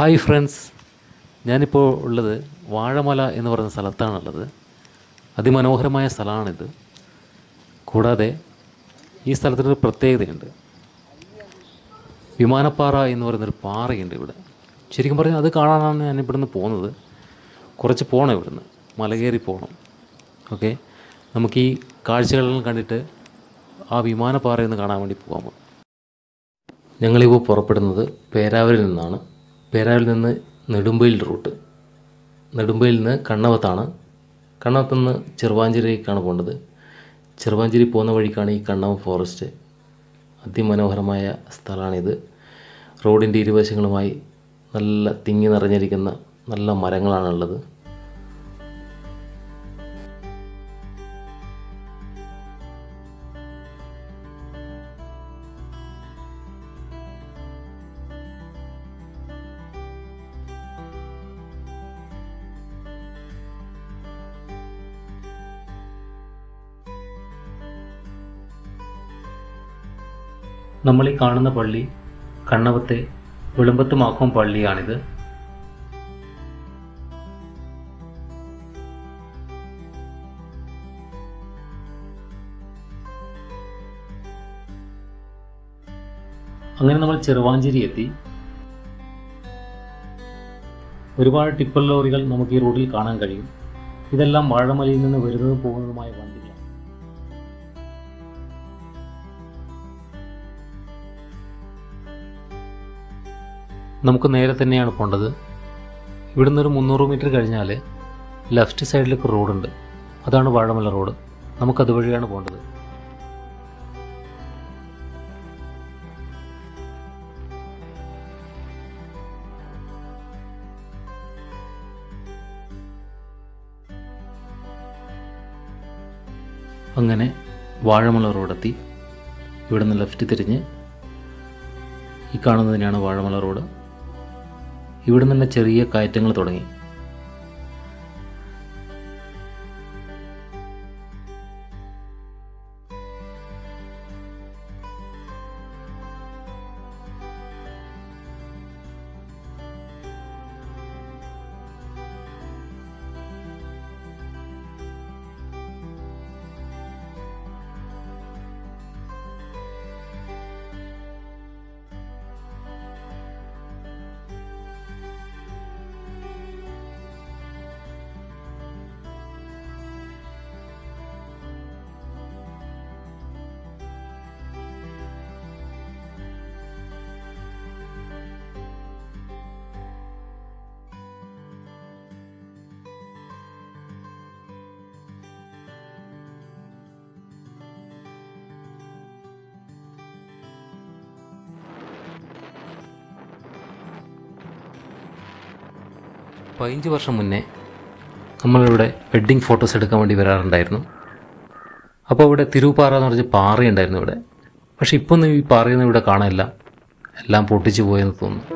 hi friends ഞാനിപ്പോൾ ഉള്ളത് വാഴമല എന്ന് പറയുന്ന സ്ഥലത്താണുള്ളത് അതിമനോഹരമായ സ്ഥലമാണിത് കൂടാതെ ഈ സ്ഥലത്തിനൊരു പ്രത്യേകതയുണ്ട് വിമാനപ്പാറ എന്ന് പറയുന്നൊരു പാറയുണ്ട് ഇവിടെ ശരിക്കും പറഞ്ഞാൽ അത് കാണാനാണ് ഞാൻ ഇവിടുന്ന് പോകുന്നത് കുറച്ച് പോകണം ഇവിടുന്ന് മലകയറി പോകണം ഓക്കെ നമുക്ക് ഈ കാഴ്ചകളെല്ലാം കണ്ടിട്ട് ആ വിമാനപ്പാറയൊന്ന് കാണാൻ വേണ്ടി പോകാമോ ഞങ്ങളിപ്പോൾ പുറപ്പെടുന്നത് പേരാവൂരിൽ നിന്നാണ് പേരാവൂരിൽ നിന്ന് നെടുമ്പയിൽ റൂട്ട് നെടുമ്പയിൽ നിന്ന് കണ്ണവത്താണ് കണ്ണവത്ത് നിന്ന് ചെറുവാഞ്ചേരിക്കാണ് പോകേണ്ടത് ചെറുവാഞ്ചേരി പോകുന്ന വഴിക്കാണ് ഈ കണ്ണവം ഫോറസ്റ്റ് അതിമനോഹരമായ സ്ഥലമാണിത് റോഡിൻ്റെ ഇരുവശങ്ങളുമായി നല്ല തിങ്ങി നിറഞ്ഞിരിക്കുന്ന നല്ല മരങ്ങളാണുള്ളത് നമ്മൾ ഈ കാണുന്ന പള്ളി കണ്ണവത്തെ വിളമ്പത്ത് മാക്കം പള്ളിയാണിത് അങ്ങനെ നമ്മൾ ചെറുവാഞ്ചേരി എത്തി ഒരുപാട് ടിപ്പർ ലോറികൾ നമുക്ക് ഈ റോഡിൽ കാണാൻ കഴിയും ഇതെല്ലാം വാഴമലയിൽ നിന്ന് വരുന്നതും പോകുന്നതുമായ വണ്ടികളാണ് നമുക്ക് നേരെ തന്നെയാണ് പോകേണ്ടത് ഇവിടുന്ന് ഒരു മുന്നൂറ് മീറ്റർ കഴിഞ്ഞാൽ ലെഫ്റ്റ് സൈഡിലേക്ക് റോഡുണ്ട് അതാണ് വാഴമല റോഡ് നമുക്ക് അതുവഴിയാണ് പോകേണ്ടത് അങ്ങനെ വാഴമല റോഡെത്തി ഇവിടെ നിന്ന് ലെഫ്റ്റ് തിരിഞ്ഞ് ഈ കാണുന്നതിനാണ് വാഴമല റോഡ് ഇവിടെ തന്നെ ചെറിയ കയറ്റങ്ങൾ തുടങ്ങി പതിനഞ്ച് വർഷം മുന്നേ നമ്മളിവിടെ വെഡ്ഡിങ് ഫോട്ടോസ് എടുക്കാൻ വേണ്ടി വരാറുണ്ടായിരുന്നു അപ്പോൾ ഇവിടെ തിരുപ്പാറ എന്ന് പറഞ്ഞ പാറയുണ്ടായിരുന്നു ഇവിടെ പക്ഷെ ഇപ്പോൾ ഒന്നും ഈ പാറയൊന്നും ഇവിടെ കാണാനില്ല എല്ലാം പൊട്ടിച്ചു പോയെന്ന് തോന്നുന്നു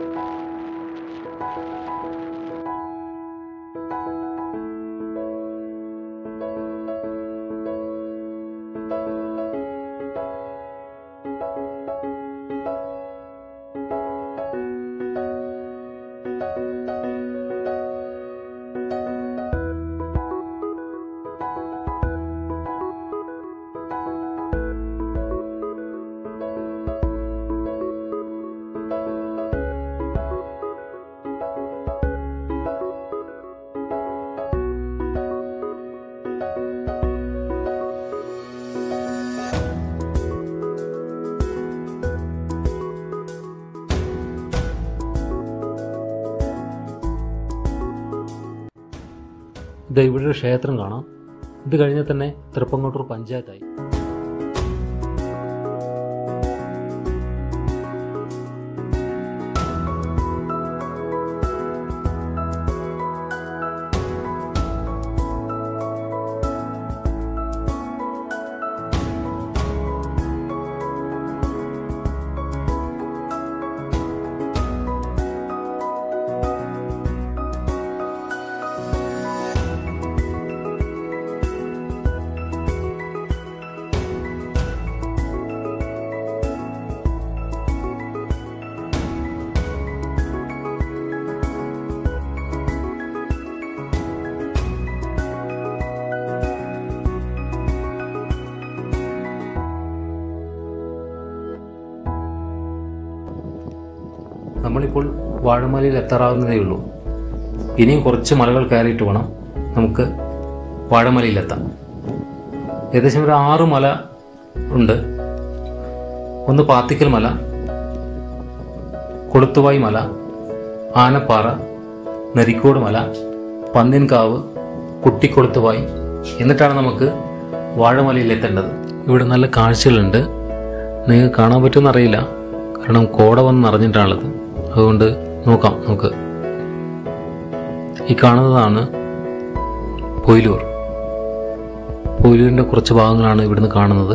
ഇത് ഇവിടെ ഒരു ക്ഷേത്രം കാണാം ഇത് കഴിഞ്ഞാൽ തന്നെ തൃപ്പങ്ങോട്ടൂർ പഞ്ചായത്തായി നമ്മളിപ്പോൾ വാഴമലയിൽ എത്താറാവുന്നതേ ഉള്ളൂ ഇനിയും കുറച്ച് മലകൾ കയറിയിട്ട് വേണം നമുക്ക് വാഴമലയിലെത്താം ഏകദേശം ഒരു ആറ് മല ഉണ്ട് ഒന്ന് പാത്തിക്കൽ മല കൊളുത്തുവായി മല ആനപ്പാറ നരിക്കോട് മല പന്നിൻകാവ് കുട്ടിക്കൊളുത്തുവായി എന്നിട്ടാണ് നമുക്ക് വാഴമലയിൽ എത്തേണ്ടത് ഇവിടെ നല്ല കാഴ്ചകളുണ്ട് നിങ്ങൾക്ക് കാണാൻ പറ്റുമെന്ന് അറിയില്ല കാരണം കോട വന്ന് നിറഞ്ഞിട്ടാണുള്ളത് അതുകൊണ്ട് നോക്കാം നമുക്ക് ഈ കാണുന്നതാണ് പൊയിലൂർ പൊയിലൂരിൻ്റെ കുറച്ച് ഭാഗങ്ങളാണ് ഇവിടുന്ന് കാണുന്നത്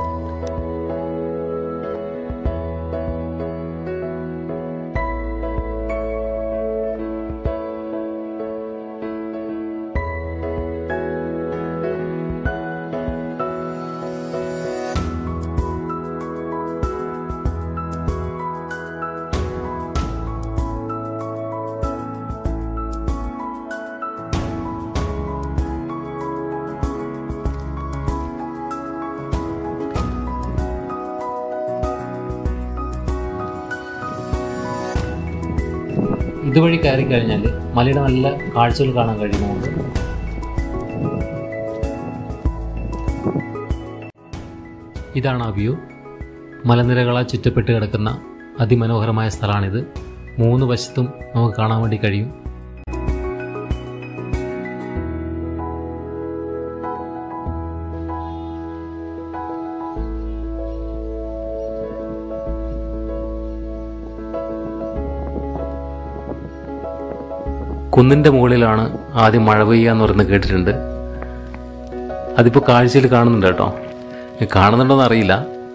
ഇതുവഴി കയറി കഴിഞ്ഞാൽ മലയുടെ നല്ല കാഴ്ചകൾ കാണാൻ കഴിയുന്നുണ്ട് ഇതാണ് ആ വ്യൂ മലനിരകളാൽ ചുറ്റപ്പെട്ട് കിടക്കുന്ന അതിമനോഹരമായ സ്ഥലമാണിത് മൂന്ന് വശത്തും നമുക്ക് കാണാൻ വേണ്ടി കഴിയും കുന്നിൻ്റെ മുകളിലാണ് ആദ്യം മഴ പെയ്യുക എന്ന് പറയുന്നത് കേട്ടിട്ടുണ്ട് അതിപ്പോൾ കാഴ്ചയിൽ കാണുന്നുണ്ട് കേട്ടോ കാണുന്നുണ്ടോന്ന് അറിയില്ല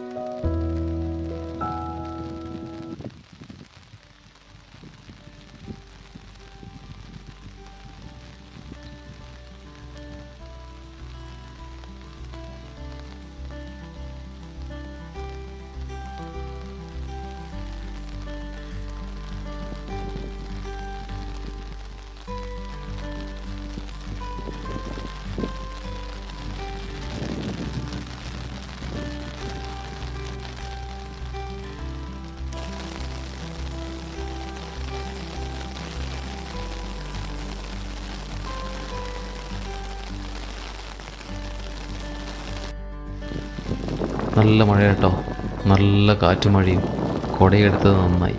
നല്ല മഴ കേട്ടോ നല്ല കാറ്റും മഴയും കുടയെടുത്തത് നന്നായി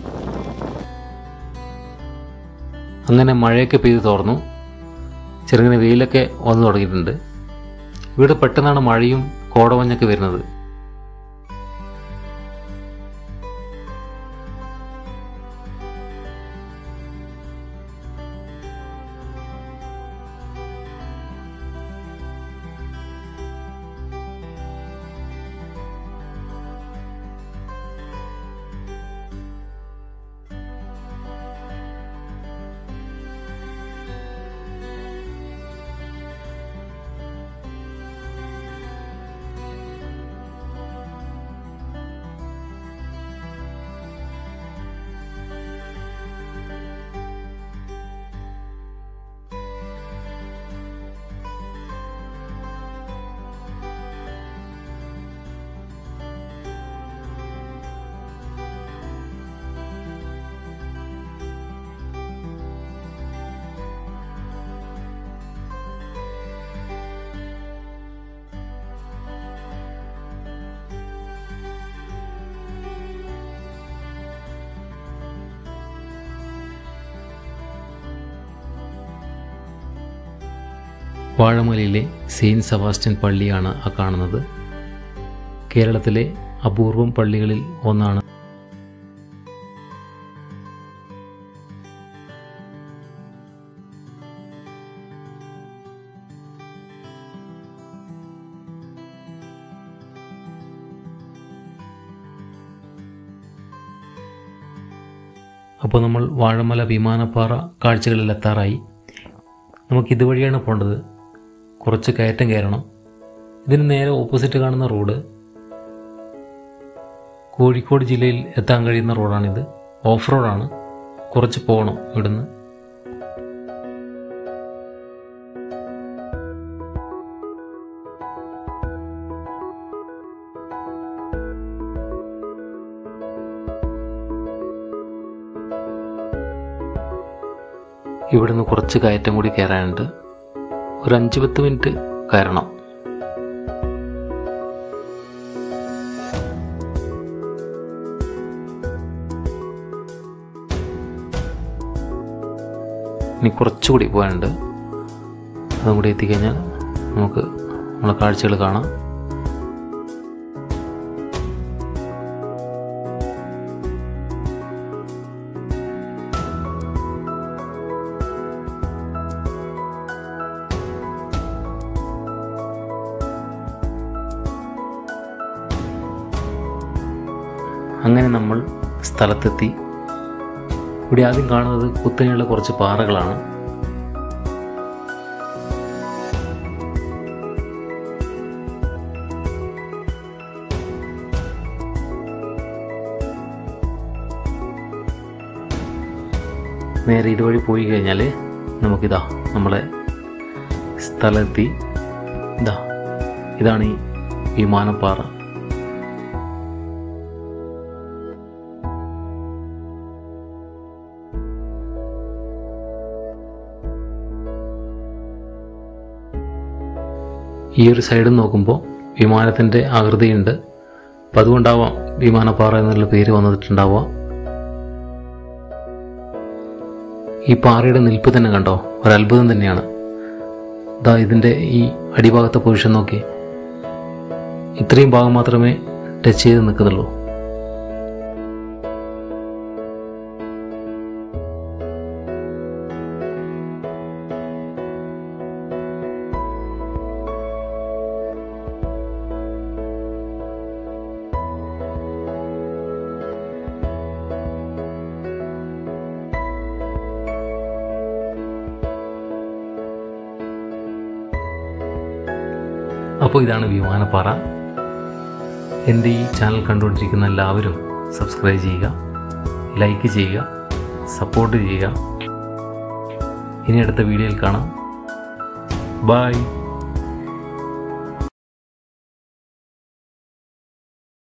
അങ്ങനെ മഴയൊക്കെ പെയ്ത് തോർന്നു ചെറുങ്ങനെ വെയിലൊക്കെ വന്നു തുടങ്ങിയിട്ടുണ്ട് ഇവിടെ പെട്ടെന്നാണ് മഴയും കോടമഞ്ഞൊക്കെ വരുന്നത് വാഴമലയിലെ സെയിൻറ്റ് സെബാസ്റ്റ്യൻ പള്ളിയാണ് ആ കാണുന്നത് കേരളത്തിലെ അപൂർവം പള്ളികളിൽ ഒന്നാണ് അപ്പോൾ നമ്മൾ വാഴമല വിമാനപ്പാറ കാഴ്ചകളിൽ എത്താറായി നമുക്ക് ഇതുവഴിയാണ് പോകേണ്ടത് കുറച്ച് കയറ്റം കയറണം ഇതിന് നേരെ ഓപ്പോസിറ്റ് കാണുന്ന റോഡ് കോഴിക്കോട് ജില്ലയിൽ എത്താൻ കഴിയുന്ന റോഡാണിത് ഓഫ് റോഡാണ് കുറച്ച് പോകണം ഇവിടുന്ന് ഇവിടുന്ന് കുറച്ച് കയറ്റം കൂടി കയറാനുണ്ട് ഒരു അഞ്ച് പത്ത് മിനിറ്റ് കയറണം ഇനി കുറച്ചുകൂടി പോകാനുണ്ട് അതും കൂടി എത്തിക്കഴിഞ്ഞാൽ നമുക്ക് നമ്മളെ കാഴ്ചകൾ കാണാം അങ്ങനെ നമ്മൾ സ്ഥലത്തെത്തി ഇവിടെ ആദ്യം കാണുന്നത് കുത്തനെയുള്ള കുറച്ച് പാറകളാണ് നേരെ ഇതുവഴി പോയി കഴിഞ്ഞാൽ നമുക്കിതാ നമ്മളെ സ്ഥലത്തി ഇതാ ഇതാണ് ഈ വിമാനപ്പാറ ഈ ഒരു സൈഡിൽ നോക്കുമ്പോൾ വിമാനത്തിൻ്റെ ആകൃതിയുണ്ട് അപ്പം അതുകൊണ്ടാവാം വിമാനപ്പാറ എന്നുള്ള പേര് വന്നിട്ടുണ്ടാവുക ഈ പാറയുടെ നിൽപ്പ് തന്നെ കണ്ടോ ഒരത്ഭുതം തന്നെയാണ് ഇതാ ഇതിൻ്റെ ഈ അടിഭാഗത്തെ പൊസിഷൻ നോക്കി ഇത്രയും ഭാഗം മാത്രമേ ടച്ച് ചെയ്ത് നിൽക്കുന്നുള്ളൂ അപ്പോൾ ഇതാണ് വിമാനപ്പാറ എൻ്റെ ഈ ചാനൽ കണ്ടുകൊണ്ടിരിക്കുന്ന എല്ലാവരും സബ്സ്ക്രൈബ് ചെയ്യുക ലൈക്ക് ചെയ്യുക സപ്പോർട്ട് ചെയ്യുക ഇനി അടുത്ത വീഡിയോയിൽ കാണാം ബൈ